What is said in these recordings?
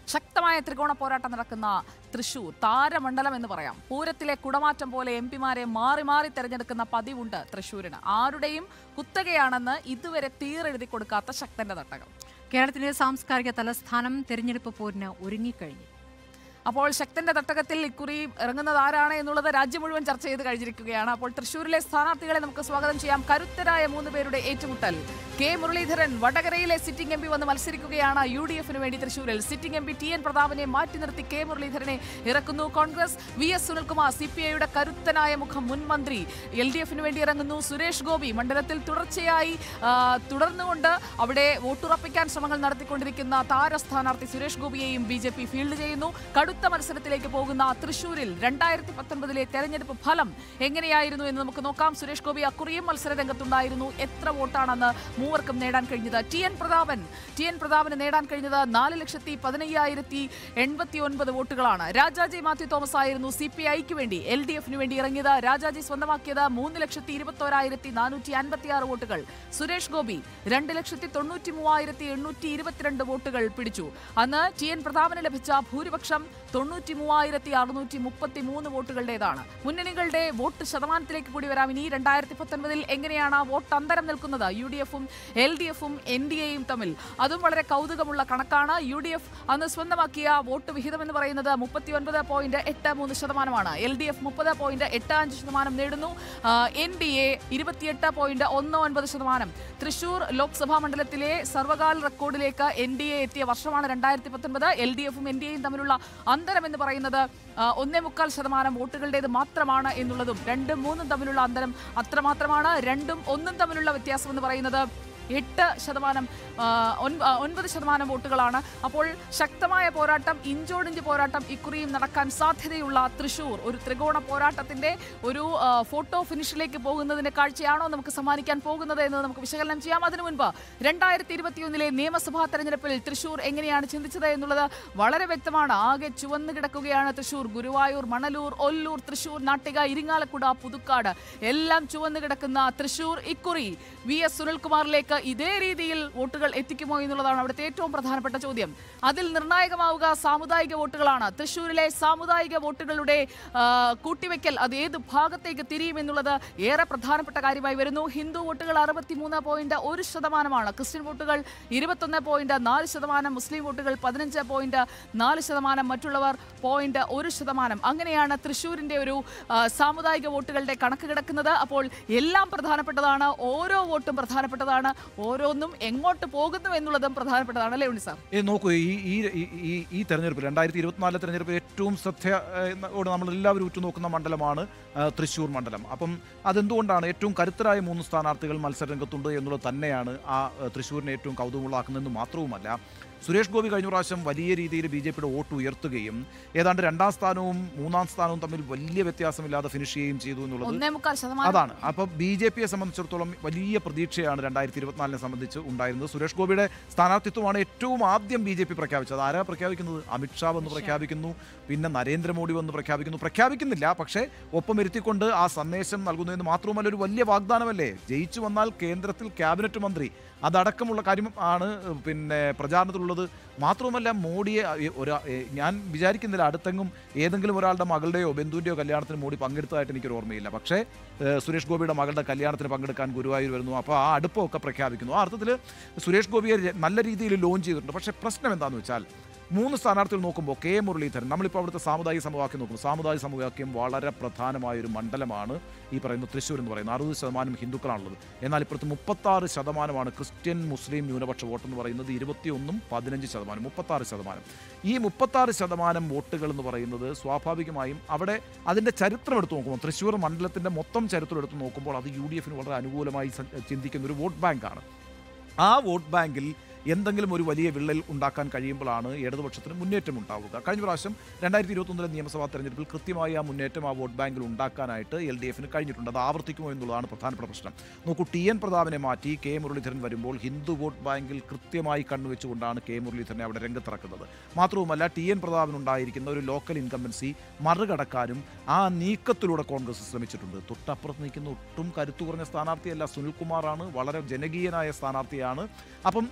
ശക്തമായ ത്രികോണ പോരാട്ടം നടക്കുന്ന തൃശൂർ താരമണ്ഡലം എന്ന് പറയാം പൂരത്തിലെ കുടമാറ്റം പോലെ എം പിമാരെ മാറി മാറി തെരഞ്ഞെടുക്കുന്ന പതിവുണ്ട് തൃശൂരിന് ആരുടെയും കുത്തകയാണെന്ന് ഇതുവരെ തീരെഴുതി കൊടുക്കാത്ത ശക്തന്റെ തട്ടകം കേരളത്തിന്റെ സാംസ്കാരിക തലസ്ഥാനം തെരഞ്ഞെടുപ്പ് പോരിന് ഒരുങ്ങിക്കഴിഞ്ഞു അപ്പോൾ ശക്തന്റെ തട്ടകത്തിൽ ഇക്കുറി ഇറങ്ങുന്നത് ആരാണ് എന്നുള്ളത് രാജ്യം മുഴുവൻ ചർച്ച ചെയ്ത് കഴിഞ്ഞിരിക്കുകയാണ് അപ്പോൾ തൃശൂരിലെ സ്ഥാനാർത്ഥികളെ നമുക്ക് സ്വാഗതം ചെയ്യാം കരുത്തരായ മൂന്ന് പേരുടെ ഏറ്റുമുട്ടൽ കെ മുരളീധരൻ വടകരയിലെ സിറ്റിംഗ് എം പി വന്ന് മത്സരിക്കുകയാണ് യു ഡി എഫിന് വേണ്ടി തൃശൂരിൽ sitting M P T N പ്രതാപനെ മാറ്റി നിർത്തി കെ മുരളീധരനെ ഇറക്കുന്നു Congress V S Sunilkumar C P ഐയുടെ കരുത്തനായ മുഖം മുൻ മന്ത്രി എൽ ഡി എഫിന് വേണ്ടി ഇറങ്ങുന്നു സുരേഷ് ഗോപി മണ്ഡലത്തിൽ തുടർച്ചയായി ആ, തുടർന്നുകൊണ്ട് അവിടെ വോട്ടുറപ്പിക്കാൻ ശ്രമങ്ങൾ നടത്തിക്കൊണ്ടിരിക്കുന്ന താര സ്ഥാനാർത്ഥി സുരേഷ് ഗോപിയെയും ബി ജെ പി ഫീൽഡ് ചെയ്യുന്നു കടുത്ത മത്സരത്തിലേക്ക് പോകുന്ന തൃശൂരിൽ രണ്ടായിരത്തി പത്തൊൻപതിലെ തെരഞ്ഞെടുപ്പ് ഫലം എങ്ങനെയായിരുന്നു എന്ന് നമുക്ക് നോക്കാം സുരേഷ് ഗോപി അക്കുറിയും മത്സര രംഗത്തുണ്ടായിരുന്നു എത്ര വോട്ടാണെന്ന് മൂവർക്കും നേടാൻ കഴിഞ്ഞത് T N Prathapan T N പ്രതാപന് നേടാൻ കഴിഞ്ഞത് നാല് ലക്ഷത്തി പതിനയ്യായിരത്തി എൺപത്തി ഒൻപത് വോട്ടുകളാണ് രാജാജി മാത്യു തോമസ് ആയിരുന്നു സി പി ഐക്ക് വേണ്ടി എൽ ഡി എഫിന് വേണ്ടി ഇറങ്ങിയത് രാജാജി സ്വന്തമാക്കിയത് മൂന്ന് ലക്ഷത്തി ഇരുപത്തോരായിരത്തി നാനൂറ്റി അൻപത്തി ആറ് വോട്ടുകൾ സുരേഷ് ഗോപി രണ്ട് ലക്ഷത്തി തൊണ്ണൂറ്റി മൂവായിരത്തി എണ്ണൂറ്റി ഇരുപത്തിരണ്ട് വോട്ടുകൾ പിടിച്ചു അന്ന് ടി എൻ പ്രതാപന് ലഭിച്ച ഭൂരിപക്ഷം തൊണ്ണൂറ്റി മൂവായിരത്തി അറുന്നൂറ്റി മുപ്പത്തി മൂന്ന് വോട്ടുകളുടേതാണ് മുന്നണികളുടെ വോട്ട് ശതമാനത്തിലേക്ക് കൂടി വരാം ഇനി രണ്ടായിരത്തി പത്തൊൻപതിൽ എങ്ങനെയാണ് വോട്ട് അന്തരം നിൽക്കുന്നത് യു ഡി എഫും എൽ ഡി എഫും എൻ ഡി എയും തമ്മിൽ അതും വളരെ കൗതുകമുള്ള കണക്കാണ് യു ഡി എഫ് അന്ന് സ്വന്തമാക്കിയ വോട്ട് വിഹിതം എന്ന് പറയുന്നത് മുപ്പത്തി ഒൻപത് പോയിന്റ് എട്ട് മൂന്ന് ശതമാനമാണ് എൽ ഡി എഫ് മുപ്പത് പോയിന്റ് എട്ട് അഞ്ച് ശതമാനം നേടുന്നു എൻ ഡി എ ഇരുപത്തിയെട്ട് പോയിന്റ് ഒന്ന് ഒൻപത് ശതമാനം തൃശൂർ ലോക്സഭാ മണ്ഡലത്തിലെ സർവകാല റെക്കോർഡിലേക്ക് എൻ ഡി എ എത്തിയ വർഷമാണ് രണ്ടായിരത്തി പത്തൊൻപത് എൽ ഡി എഫും എൻ ഡി എയും തമ്മിലുള്ള അന്തരം എന്ന് പറയുന്നത് ആ, ഒന്നേ മുക്കാൽ ശതമാനം വോട്ടുകളുടേത് മാത്രമാണ് എന്നുള്ളതും രണ്ടും മൂന്നും തമ്മിലുള്ള അന്തരം അത്രമാത്രമാണ് രണ്ടും ഒന്നും തമ്മിലുള്ള വ്യത്യാസം എന്ന് പറയുന്നത് എട്ട് ശതമാനം ആ, ഒൻപ- ആ, ഒൻപത് ശതമാനം വോട്ടുകളാണ് അപ്പോൾ ശക്തമായ പോരാട്ടം ഇഞ്ചോടിഞ്ച് പോരാട്ടം ഇക്കുറിയും നടക്കാൻ സാധ്യതയുള്ള തൃശൂർ ഒരു ത്രികോണ പോരാട്ടത്തിന്റെ ഒരു ആ, ഫോട്ടോ ഫിനിഷിലേക്ക് പോകുന്നതിന്റെ കാഴ്ചയാണോ നമുക്ക് സമ്മാനിക്കാൻ പോകുന്നത് എന്ന് നമുക്ക് വിശകലനം ചെയ്യാം അതിനു മുൻപ് രണ്ടായിരത്തി ഇരുപത്തിയൊന്നിലെ നിയമസഭാ തെരഞ്ഞെടുപ്പിൽ തൃശൂർ എങ്ങനെയാണ് ചിന്തിച്ചത് എന്നുള്ളത് വളരെ വ്യക്തമാണ് ആകെ ചുവന്നു കിടക്കുകയാണ് തൃശൂർ ഗുരുവായൂർ മണലൂർ ഒല്ലൂർ തൃശൂർ നാട്ടിക ഇരിങ്ങാലക്കുട പുതുക്കാട് എല്ലാം ചുവന്നു കിടക്കുന്ന തൃശൂർ ഇക്കുറി വി എസ് സുനിൽകുമാറിലേക്ക് ഇതേ രീതിയിൽ വോട്ടുകൾ എത്തിക്കുമോ എന്നുള്ളതാണ് അവിടുത്തെ ഏറ്റവും പ്രധാനപ്പെട്ട ചോദ്യം അതിൽ നിർണായകമാവുക സാമുദായിക വോട്ടുകളാണ് തൃശൂരിലെ സാമുദായിക വോട്ടുകളുടെ ആ, കൂട്ടിവെക്കൽ അത് ഏത് ഭാഗത്തേക്ക് തിരിയും എന്നുള്ളത് ഏറെ പ്രധാനപ്പെട്ട കാര്യമായി വരുന്നു ഹിന്ദു വോട്ടുകൾ അറുപത്തിമൂന്ന് പോയിന്റ് ഒരു ശതമാനമാണ് ക്രിസ്ത്യൻ വോട്ടുകൾ ഇരുപത്തൊന്ന് പോയിന്റ് നാല് ശതമാനം മുസ്ലിം വോട്ടുകൾ പതിനഞ്ച് പോയിന്റ് നാല് ശതമാനം മറ്റുള്ളവർ പോയിന്റ് ഒരു ശതമാനം അങ്ങനെയാണ് തൃശ്ശൂരിന്റെ ഒരു ആ, സാമുദായിക വോട്ടുകളുടെ കണക്ക് കിടക്കുന്നത് അപ്പോൾ എല്ലാം പ്രധാനപ്പെട്ടതാണ് ഓരോ വോട്ടും പ്രധാനപ്പെട്ടതാണ് ഓരോന്നും എങ്ങോട്ട് പോകുന്നു എന്നുള്ളതും പ്രധാനപ്പെട്ടതാണ് അല്ലേ ഉണ്ണി സാർ ഏ നോക്കൂ ഈ ഈ ഈ- ഈ ഈ തെരഞ്ഞെടുപ്പിൽ രണ്ടായിരത്തി ഇരുപത്തിനാലിലെ തെരഞ്ഞെടുപ്പിൽ ഏറ്റവും ശ്രദ്ധയോട് നമ്മൾ എല്ലാവരും ഉറ്റുനോക്കുന്ന മണ്ഡലമാണ് ആ, തൃശ്ശൂർ മണ്ഡലം അപ്പം അതെന്തുകൊണ്ടാണ് ഏറ്റവും കരുത്തരായ മൂന്ന് സ്ഥാനാർത്ഥികൾ മത്സരരംഗത്തുണ്ട് എന്നുള്ളത് തന്നെയാണ് ആ ആ, തൃശ്ശൂരിനെ ഏറ്റവും കൗതുകമുള്ളാക്കുന്നതെന്ന് മാത്രവുമല്ല സുരേഷ് ഗോപി കഴിഞ്ഞ പ്രാവശ്യം വലിയ രീതിയിൽ ബി ജെ പിയുടെ വോട്ട് ഉയർത്തുകയും ഏതാണ്ട് രണ്ടാം സ്ഥാനവും മൂന്നാം സ്ഥാനവും തമ്മിൽ വലിയ വ്യത്യാസമില്ലാതെ ഫിനിഷ് ചെയ്യുകയും ചെയ്തു എന്നുള്ളത് ഒന്നേ മുക്കാൽ ശതമാനം അതാണ് അപ്പോൾ ബി ജെ പിയെ സംബന്ധിച്ചിടത്തോളം വലിയ പ്രതീക്ഷയാണ് രണ്ടായിരത്തി ഇരുപത്തിനാലിനെ സംബന്ധിച്ച് ഉണ്ടായിരുന്നത് സുരേഷ് ഗോപിയുടെ സ്ഥാനാർത്ഥിത്വമാണ് ഏറ്റവും ആദ്യം ബി ജെ പി പ്രഖ്യാപിച്ചത് ആരാ പ്രഖ്യാപിക്കുന്നത് അമിത്ഷാ വന്ന് പ്രഖ്യാപിക്കുന്നു പിന്നെ നരേന്ദ്രമോദി വന്ന് പ്രഖ്യാപിക്കുന്നു പ്രഖ്യാപിക്കുന്നില്ല പക്ഷേ ഒപ്പം ഇരുത്തിക്കൊണ്ട് ആ സന്ദേശം നൽകുന്നതെന്ന് മാത്രവുമല്ല ഒരു വലിയ വാഗ്ദാനമല്ലേ ജയിച്ചു വന്നാൽ കേന്ദ്രത്തിൽ ക്യാബിനറ്റ് മന്ത്രി അതടക്കമുള്ള കാര്യം ആണ് പിന്നെ പ്രചാരണത്തിലുള്ളത് മാത്രവുമല്ല മോഡിയെ അ- ഒരാ എ- ഞാൻ വിചാരിക്കുന്നില്ല അടുത്തെങ്ങും ഏതെങ്കിലും ഒരാളുടെ മകളുടെയോ ബന്ധുവിൻ്റെയോ കല്യാണത്തിന് മോഡി പങ്കെടുത്തതായിട്ട് എനിക്കൊരു ഓർമ്മയില്ല പക്ഷേ ഏഹ്, സുരേഷ് ഗോപിയുടെ മകളുടെ കല്യാണത്തിന് പങ്കെടുക്കാൻ ഗുരുവായൂർ വരുന്നു അപ്പോൾ ആ അടുപ്പമൊക്കെ പ്രഖ്യാപിക്കുന്നു ആ അർത്ഥത്തിൽ സുരേഷ് ഗോപിയെ ര- നല്ല രീതിയിൽ ലോഞ്ച് ചെയ്തിട്ടുണ്ട് പക്ഷേ പ്രശ്നം എന്താണെന്ന് വെച്ചാൽ മൂന്ന് സ്ഥാനാർത്ഥികൾ നോക്കുമ്പോൾ കെ മുരളീധരൻ നമ്മളിപ്പോൾ അവിടുത്തെ സാമുദായിക സമവാക്യം നോക്കും സാമുദായിക സമവാക്യം വളരെ പ്രധാനമായ ഒരു മണ്ഡലമാണ് ഈ പറയുന്ന തൃശ്ശൂർ എന്ന് പറയുന്നത് അറുപത് ശതമാനം ഹിന്ദുക്കളാണുള്ളത് എന്നാൽ ഇപ്പുറത്ത് മുപ്പത്താറ് ശതമാനമാണ് ക്രിസ്ത്യൻ മുസ്ലിം ന്യൂനപക്ഷ വോട്ട് എന്ന് പറയുന്നത് ഇരുപത്തിയൊന്നും പതിനഞ്ച് ശതമാനം മുപ്പത്താറ് ശതമാനം ഈ മുപ്പത്താറ് ശതമാനം വോട്ടുകൾ എന്ന് പറയുന്നത് സ്വാഭാവികമായും അവിടെ അതിൻ്റെ ചരിത്രം എടുത്ത് നോക്കുമ്പോൾ തൃശ്ശൂർ മണ്ഡലത്തിൻ്റെ മൊത്തം ചരിത്രം എടുത്ത് നോക്കുമ്പോൾ അത് യു ഡി എഫിന് വളരെ അനുകൂലമായി സ- ചിന്തിക്കുന്ന ഒരു വോട്ട് ബാങ്കാണ് ആ വോട്ട് ബാങ്കിൽ എന്തെങ്കിലും ഒരു വലിയ വിള്ളൽ ഉണ്ടാക്കാൻ കഴിയുമ്പോഴാണ് ഇടതുപക്ഷത്തിന് മുന്നേറ്റം ഉണ്ടാവുക കഴിഞ്ഞ പ്രാവശ്യം രണ്ടായിരത്തി ഇരുപത്തൊന്നിലെ നിയമസഭാ തെരഞ്ഞെടുപ്പിൽ കൃത്യമായി ആ മുന്നേറ്റം ആ വോട്ട് ബാങ്കിൽ ഉണ്ടാക്കാനായിട്ട് എൽ ഡി എഫിന് കഴിഞ്ഞിട്ടുണ്ട് അത് ആവർത്തിക്കുമോ എന്നുള്ളതാണ് പ്രധാനപ്പെട്ട പ്രശ്നം നോക്കൂ ടി എൻ പ്രതാപനെ മാറ്റി കെ മുരളീധരൻ വരുമ്പോൾ ഹിന്ദു വോട്ട് ബാങ്കിൽ കൃത്യമായി കണ്ണുവെച്ചുകൊണ്ടാണ് കെ മുരളീധരനെ അവിടെ രംഗത്തിറക്കുന്നത് മാത്രവുമല്ല ടി എൻ പ്രതാപനുണ്ടായിരിക്കുന്ന ഒരു ലോക്കൽ ഇൻകംബൻസി മറികടക്കാനും ആ നീക്കത്തിലൂടെ കോൺഗ്രസ് ശ്രമിച്ചിട്ടുണ്ട് തൊട്ടപ്പുറത്ത് നിൽക്കുന്ന ഒട്ടും കരുത്തു കുറഞ്ഞ സ്ഥാനാർത്ഥിയല്ല സുനിൽകുമാറാണ് വളരെ ജനകീയനായ സ്ഥാനാർത്ഥിയാണ് അപ്പം ഈ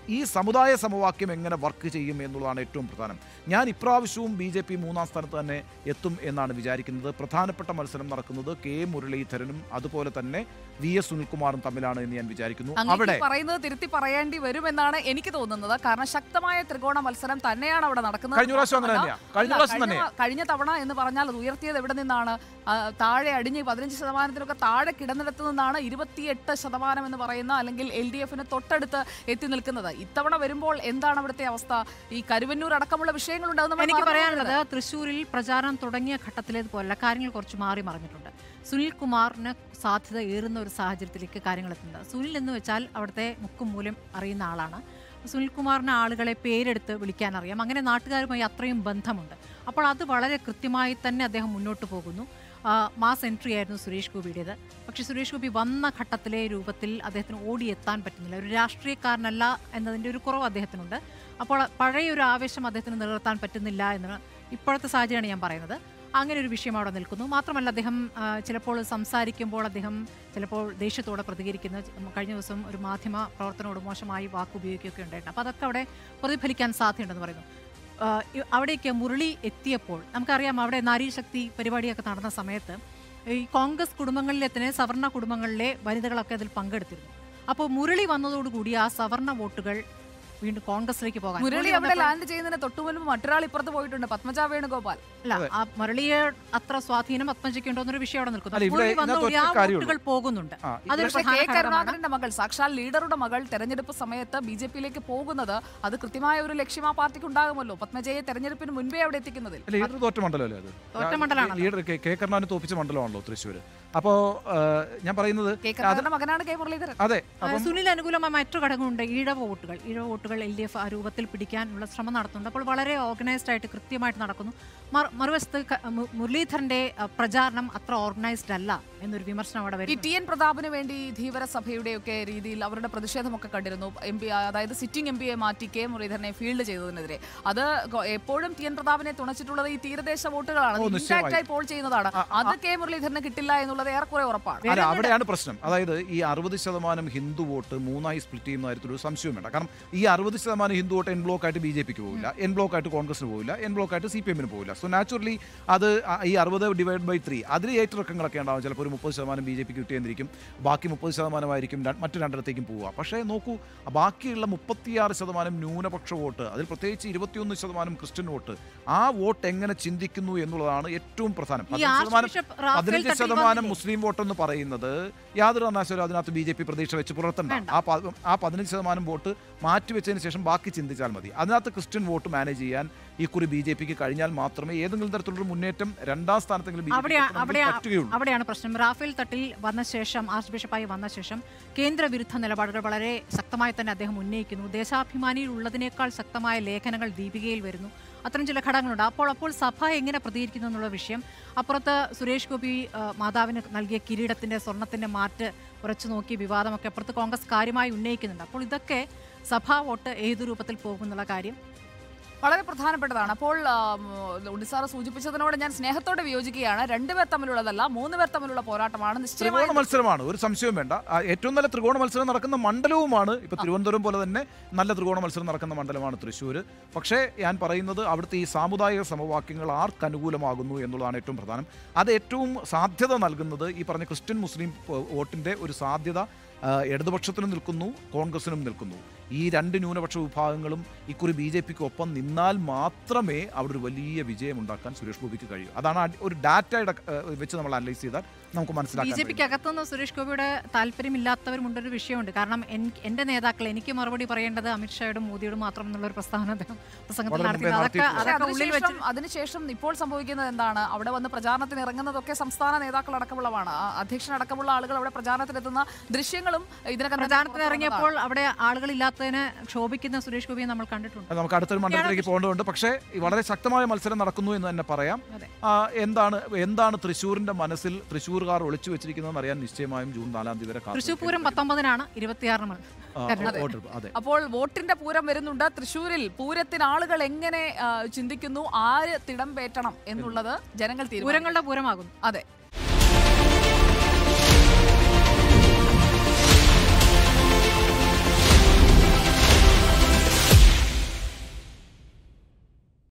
സമുദായ സമവാക്യം എങ്ങനെ വർക്ക് ചെയ്യും എന്നുള്ളതാണ് ഏറ്റവും പ്രധാനം ഞാൻ ഇപ്രാവശ്യവും ബി ജെ പി മൂന്നാം സ്ഥാനത്ത് തന്നെ എത്തും എന്നാണ് വിചാരിക്കുന്നത് പ്രധാനപ്പെട്ട മത്സരം നടക്കുന്നത് കെ മുരളീധരനും അതുപോലെ തന്നെ വി എസ് സുനിൽകുമാറും തമ്മിലാണ് എന്ന് ഞാൻ വിചാരിക്കുന്നു അങ്ങേക്ക് അവിടെ പറയുന്നത് തിരുത്തി പറയേണ്ടി വരുമെന്നാണ് എനിക്ക് തോന്നുന്നത് കാരണം ശക്തമായ ത്രികോണ മത്സരം തന്നെയാണ് അവിടെ നടക്കുന്നത് കഴിഞ്ഞ പ്രാവശ്യം അങ്ങനെ മാത്രമല്ല, തന്നെയാ കഴിഞ്ഞ അല്ല, പ്രാവശ്യം കഴിഞ്ഞ തന്നെ കഴിഞ്ഞ തവണ എന്ന് പറഞ്ഞാൽ അത് ഉയർത്തിയത് എവിടെ നിന്നാണ് ആ, താഴെ അടിഞ്ഞ് പതിനഞ്ച് ശതമാനത്തിനൊക്കെ താഴെ കിടന്നിടത്ത് നിന്നാണ് ഇരുപത്തിയെട്ട് ശതമാനം എന്ന് പറയുന്ന അല്ലെങ്കിൽ എൽ ഡി എഫിന് തൊട്ടടുത്ത് എത്തി നിൽക്കുന്നത് ഇത്തവണ വരുമ്പോൾ എന്താണ് അവിടുത്തെ അവസ്ഥ ഈ കരുവന്നൂർ അടക്കമുള്ള വിഷയങ്ങളുണ്ടാകും നമ്മൾ എനിക്ക് മറന്നു പറയാനുള്ളത് പോകരുത്. തൃശ്ശൂരിൽ പ്രചാരണം തുടങ്ങിയ ഘട്ടത്തിലേതുപോലെ കാര്യങ്ങൾ കുറച്ച് മാറി മറിഞ്ഞിട്ടുണ്ട് സുനിൽ കുമാറിന് സാധ്യത ഏറുന്ന ഒരു സാഹചര്യത്തിലേക്ക് കാര്യങ്ങൾ എത്തുന്നത് സുനിൽ എന്ന് വെച്ചാൽ അവിടുത്തെ മുക്കും മൂലം അറിയുന്ന ആളാണ് സുനിൽകുമാറിന് ആളുകളെ പേരെടുത്ത് വിളിക്കാൻ അറിയാം അങ്ങനെ നാട്ടുകാരുമായി അത്രയും ബന്ധമുണ്ട് അപ്പോൾ അത് വളരെ കൃത്യമായി തന്നെ അദ്ദേഹം മുന്നോട്ട് പോകുന്നു ആ, മാസ് എൻട്രി ആയിരുന്നു സുരേഷ് ഗോപിയുടേത് പക്ഷേ സുരേഷ് ഗോപി വന്ന ഘട്ടത്തിലെ രൂപത്തിൽ അദ്ദേഹത്തിന് ഓടിയെത്താൻ പറ്റുന്നില്ല ഒരു രാഷ്ട്രീയക്കാരനല്ല എന്നതിൻ്റെ ഒരു കുറവ് അദ്ദേഹത്തിനുണ്ട് അപ്പോൾ പഴയ ഒരു ആവേശം അദ്ദേഹത്തിന് നിലനിർത്താൻ പറ്റുന്നില്ല എന്ന് ഇപ്പോഴത്തെ സാഹചര്യമാണ് ഞാൻ പറയുന്നത് അങ്ങനെ ഒരു വിഷയം അവിടെ നിൽക്കുന്നു മാത്രമല്ല അദ്ദേഹം ആ, ചിലപ്പോൾ സംസാരിക്കുമ്പോൾ അദ്ദേഹം ചിലപ്പോൾ ദേഷ്യത്തോടെ പ്രതികരിക്കുന്ന കഴിഞ്ഞ ദിവസം ഒരു മാധ്യമ പ്രവർത്തനോട് മോശമായി വാക്ക് ഉപയോഗിക്കുകയൊക്കെ ഉണ്ടായിട്ടുണ്ട് അപ്പോൾ അതൊക്കെ അവിടെ പ്രതിഫലിക്കാൻ സാധ്യതയുണ്ടെന്ന് പറയുന്നു ആ, ഇ- അവിടേക്ക് മുരളി എത്തിയപ്പോൾ നമുക്കറിയാം അവിടെ നാരീശക്തി പരിപാടിയൊക്കെ നടന്ന സമയത്ത് ഈ കോൺഗ്രസ് കുടുംബങ്ങളിലെ തന്നെ സവർണ കുടുംബങ്ങളിലെ വനിതകളൊക്കെ അതിൽ പങ്കെടുത്തിരുന്നു അപ്പോൾ മുരളി വന്നതോടുകൂടി ആ സവർണ വോട്ടുകൾ വീണ്ടും കോൺഗ്രസിലേക്ക് പോകാൻ മുരളി മുരളി അവിടെ വന്നപ്പോൾ- ലാൻഡ് ചെയ്യുന്നതിന് തൊട്ടു മുൻപ് മറ്റൊരാൾ ഇപ്പുറത്ത് പോയിട്ടുണ്ട് പത്മജ വേണുഗോപാൽ അല്ല ആ മുരളിയെ അത്ര സ്വാധീനം പത്മജയ്ക്ക് ഉണ്ടോ എന്നൊരു വിഷയം അവിടെ നിൽക്കുന്നു അല്ല, ഇവിടെ മുരളി ഇതിനകത്ത് വന്നതോടെ ആ ഒറ്റ കാര്യമുള്ളൂ. വോട്ടുകൾ പോകുന്നുണ്ട് ആ, അതൊരു പക്ഷേ പ്രധാന കെ ഘടകമാണ് കരുണാകരന്റെ മകൾ സാക്ഷാൽ ലീഡറുടെ മകൾ തെരഞ്ഞെടുപ്പ് സമയത്ത് ബി ജെ പിയിലേക്ക് പോകുന്നത് അത് കൃത്യമായ ഒരു ലക്ഷ്യം ആ പാർട്ടിക്ക് ഉണ്ടാകുമല്ലോ പത്മജയെ തെരഞ്ഞെടുപ്പിന് മുൻപേ അവിടെ എത്തിക്കുന്നതിൽ ലീഡർ തോറ്റ മണ്ഡലമല്ലേ അത് തോറ്റ മണ്ഡലമാണല്ലോ. ലീഡർ കെ കെ കരുണാകരൻ തോപ്പിച്ച മണ്ഡലമാണല്ലോ തൃശ്ശൂർ അപ്പോൾ ഞാൻ പറയുന്നത് കെ കരുണാകരന്റെ മകനാണ് കെ മുരളീധരൻ അതെ ആ, അപ്പം സുനിൽ അനുകൂലമായ മറ്റു ഘടകമുണ്ട് ഈഴവ വോട്ടുകൾ ഈഴവ വോട്ടുകൾ എൽ ഡി എഫ് ആ രൂപത്തിൽ പിടിക്കാനുള്ള ശ്രമം നടത്തുന്നുണ്ട് അപ്പോൾ വളരെ ഓർഗനൈസ്ഡ് ആയിട്ട് കൃത്യമായിട്ട് നടക്കുന്നു മറു- മറുവശത്ത് ക- മു- മുരളീധരന്റെ ആ, പ്രചാരണം അത്ര ഓർഗനൈസ്ഡ് അല്ല എന്നൊരു വിമർശനം അവിടെ ഈ വരുന്നു ടി എൻ പ്രതാപിന് വേണ്ടി ധീവര സഭയുടെയൊക്കെ രീതിയിൽ അവരുടെ പ്രതിഷേധമൊക്കെ കണ്ടിരുന്നു എം പി അതായത് സിറ്റിംഗ് എം പിയെ മാറ്റി കെ മുരളീധരനെ ഫീൽഡ് ചെയ്തതിനെതിരെ അത് ഗോ- എപ്പോഴും ടി എൻ പ്രതാപിനെ തുണച്ചിട്ടുള്ളത് ഈ തീരദേശ വോട്ടുകളാണ് ഓ, നിശ്ചയമായും. ഇൻഡാക്റ്റ് ആയി പോൾ ചെയ്യുന്നതാണ് ആ, ആ, അത് കെ മുരളീധരന് കിട്ടില്ല എന്നുള്ളത് ഏറെക്കുറെ ഉറപ്പാണ് അല്ല അവിടെയാണ് പ്രശ്നം അതായത് ഈ അറുപത് ശതമാനം ഹിന്ദു വോട്ട് മൂന്നായി സ്പ്ലിറ്റ് ചെയ്യുന്ന കാര്യത്തിൽ ഒരു സംശയവും വേണ്ട കാരണം ഈ അറുപത് ശതമാനം ഹിന്ദു വോട്ട് എൻ ബ്ലോക്ക് ആയിട്ട് ബി ജെ പിക്ക് പോകില്ല എൻ ബ്ലോക്ക് ആയിട്ട് കോൺഗ്രസിന് പോകില്ല എൻ ബ്ലോക്ക് ആയിട്ട് സി പി എമ്മിന് പോകില്ല സോ നാച്ചുറലി അത് ആ- ഈ അറുപത് ഡിവൈഡ് ബൈ ത്രീ അതിൽ ഏറ്റിറക്കങ്ങളൊക്കെ ഉണ്ടാവും ചിലപ്പോൾ ഒരു മുപ്പത് ശതമാനം ബി ജെ പിക്ക് കിട്ടിയെന്നിരിക്കും ബാക്കി മുപ്പത് ശതമാനമായിരിക്കും ര- മറ്റു രണ്ടിടത്തേക്കും പോവുക പക്ഷേ നോക്കൂ ബാക്കിയുള്ള മുപ്പത്തിയാറ് ശതമാനം ന്യൂനപക്ഷ വോട്ട് അതിൽ പ്രത്യേകിച്ച് ഇരുപത്തിയൊന്ന് ശതമാനം ക്രിസ്ത്യൻ വോട്ട് ആ വോട്ട് എങ്ങനെ ചിന്തിക്കുന്നു എന്നുള്ളതാണ് ഏറ്റവും പ്രധാനം ഈ പതിനഞ്ച് ആർച്ച് ശതമാനം ബിഷപ്പ് റാഫേൽ പതിനഞ്ച് തട്ടിൽ ശതമാനം വന്നില്ലേ? മുസ്ലിം വോട്ട് എന്ന് പറയുന്നത് യാതൊരു കാരണവശാലും അതിനകത്ത് ബി ജെ പി പ്രതീക്ഷ വെച്ച് പുലർത്തണ്ട വേണ്ട. ആ പ- ആ പതിനഞ്ച് ശതമാനം വോട്ട് മാറ്റിവെച്ചതിന് ശേഷം ബാക്കി ചിന്തിച്ചാൽ മതി അതിനകത്ത് ക്രിസ്ത്യൻ വോട്ട് മാനേജ് ചെയ്യാൻ ഇക്കുറി ബി ജെ പിക്ക് കഴിഞ്ഞാൽ മാത്രമേ ഏതെങ്കിലും തരത്തിലുള്ള മുന്നേറ്റം രണ്ടാം സ്ഥാനത്തെങ്കിലും ബി ജെ അവിടെയാ- അവിടെയാ- പറ്റുകയുള്ളൂ അവിടെയാണ് പ്രശ്നം റാഫേൽ തട്ടിൽ വന്ന ശേഷം ആർച്ച് ബിഷപ്പായി വന്ന ശേഷം കേന്ദ്രവിരുദ്ധ നിലപാടുകൾ വളരെ ശക്തമായി തന്നെ അദ്ദേഹം ഉന്നയിക്കുന്നു ദേശാഭിമാനിയിൽ ഉള്ളതിനേക്കാൾ ശക്തമായ ലേഖനങ്ങൾ ദീപികയിൽ വരുന്നു അത്തരം ചില ഘടകങ്ങളുണ്ട് അപ്പോൾ അപ്പോൾ സഭ എങ്ങനെ പ്രതികരിക്കുന്നു എന്നുള്ള വിഷയം അപ്പുറത്ത് സുരേഷ് ഗോപി ആ, മാതാവിന് നൽകിയ കിരീടത്തിന്റെ സ്വർണത്തിന്റെ മാറ്റ് ഉറച്ചു നോക്കി വിവാദമൊക്കെ അപ്പുറത്ത് കോൺഗ്രസ് കാര്യമായി ഉന്നയിക്കുന്നുണ്ട് അപ്പോൾ ഇതൊക്കെ സഭാ വോട്ട് ഏതു രൂപത്തിൽ പോകുന്നുള്ള കാര്യം വളരെ പ്രധാനപ്പെട്ടതാണ് അപ്പോൾ ഉണ്ണിസാർ സൂചിപ്പിച്ചതിനോട് ഞാൻ സ്നേഹത്തോടെ വിയോജിക്കുകയാണ് രണ്ടുപേർ തമ്മിലുള്ളതല്ല മൂന്ന് പേർ തമ്മിലുള്ള പോരാട്ടമാണ് ത്രികോണ നിശ്ചയമായും മത്സരമാണ് ഒരു സംശയവും വേണ്ട ആ, ഏറ്റവും നല്ല ത്രികോണ മത്സരം നടക്കുന്ന മണ്ഡലവുമാണ് ഇപ്പൊ തിരുവനന്തപുരം പോലെ തന്നെ നല്ല ത്രികോണ മത്സരം നടക്കുന്ന മണ്ഡലമാണ് തൃശ്ശൂർ പക്ഷേ ഞാൻ പറയുന്നത് അവിടുത്തെ ഈ സാമുദായിക സമവാക്യങ്ങൾ ആർക്ക് അനുകൂലമാകുന്നു എന്നുള്ളതാണ് ഏറ്റവും പ്രധാനം അത് ഏറ്റവും സാധ്യത നൽകുന്നത് ഈ പറഞ്ഞ ക്രിസ്ത്യൻ മുസ്ലിം വോ- വോട്ടിന്റെ ഒരു സാധ്യത ആ, ഇടതുപക്ഷത്തിനും നിൽക്കുന്നു കോൺഗ്രസിനും നിൽക്കുന്നു ഈ രണ്ട് ന്യൂനപക്ഷ വിഭാഗങ്ങളും ഇക്കുറി ബി ജെ പിക്ക് ഒപ്പം നിന്നാൽ മാത്രമേ അവിടെ ഒരു വലിയ വിജയം ഉണ്ടാക്കാൻ സുരേഷ് ഗോപിക്ക് കഴിയൂ അതാണ് അടി- ഒരു ഡാറ്റയുടെ ആ, വെച്ച് നമ്മൾ അനലൈസ് ചെയ്താൽ നമുക്ക് ബി മനസ്സിലാക്കാൻ ജെ കഴിയും. പിക്ക് അകത്തുനിന്ന് സുരേഷ് ഗോപിയുടെ താല്പര്യമില്ലാത്തവരുമുണ്ടൊരു വിഷയമുണ്ട് കാരണം എൻ- എന്റെ നേതാക്കൾ എനിക്ക് മറുപടി പറയേണ്ടത് അമിത്ഷായോടും മോദിയോടും മാത്രം എന്നുള്ള ഒരു പ്രസ്താവന അദ്ദേഹം പ്രസംഗത്തിൽ വളരെ നടത്തി മുമ്പേ അതൊക്കെ നടത്തിയിട്ടുണ്ട്. പക്ഷേ അതൊക്കെ ഉള്ളിൽ വെച്ച് അതിനുശേഷം അതിനുശേഷം ഇപ്പോൾ സംഭവിക്കുന്നത് എന്താണ് അവിടെ വന്ന് പ്രചാരണത്തിന് ഇറങ്ങുന്നതൊക്കെ സംസ്ഥാന നേതാക്കൾ അടക്കമുള്ളതാണ് ആ അധ്യക്ഷനടക്കമുള്ള ആളുകൾ അവിടെ പ്രചാരണത്തിനെത്തുന്ന ദൃശ്യങ്ങളും ഇതിനകം തന്നെ പ്രചാരണത്തിന് പുറത്ത് ഇറങ്ങിയപ്പോൾ അവിടെ ആളുകളില്ലാത്തതിന് ക്ഷോഭിക്കുന്ന സുരേഷ് ഗോപിയെ നമ്മൾ കണ്ടിട്ടുണ്ട് അത് നമുക്ക് അടുത്തൊരു മണ്ഡലത്തിലേക്ക് പോകേണ്ടതുണ്ട് പക്ഷേ ഈ വളരെ ശക്തമായ മത്സരം നടക്കുന്നു എന്ന് തന്നെ പറയാം അതെ. ആ, എന്താണ് എന്താണ് തൃശ്ശൂരിന്റെ മനസ്സിൽ തൃശ്ശൂർകാർ ഒളിച്ചു വെച്ചിരിക്കുന്നതെന്ന് അറിയാൻ നിശ്ചയമായും ജൂൺ നാലാം തീയതി വരെ കാത്തിരിക്കാം. തൃശ്ശൂർ പൂരം പത്തൊമ്പതിനാണ് ഇരുപത്തിയാറിന് മത്സരം ആ, അതെ. വോട്ടെടുപ്പ്, അതെ അപ്പോൾ വോട്ടിന്റെ പൂരം വരുന്നുണ്ട് തൃശ്ശൂരിൽ പൂരത്തിന് ആളുകൾ എങ്ങനെ ആ, ചിന്തിക്കുന്നു ആര് തിടം പേറ്റണം എന്നുള്ളത് ജനങ്ങൾ തീരുമാനിക്കും പൂരങ്ങളുടെ പൂരമാകുന്നു അതെ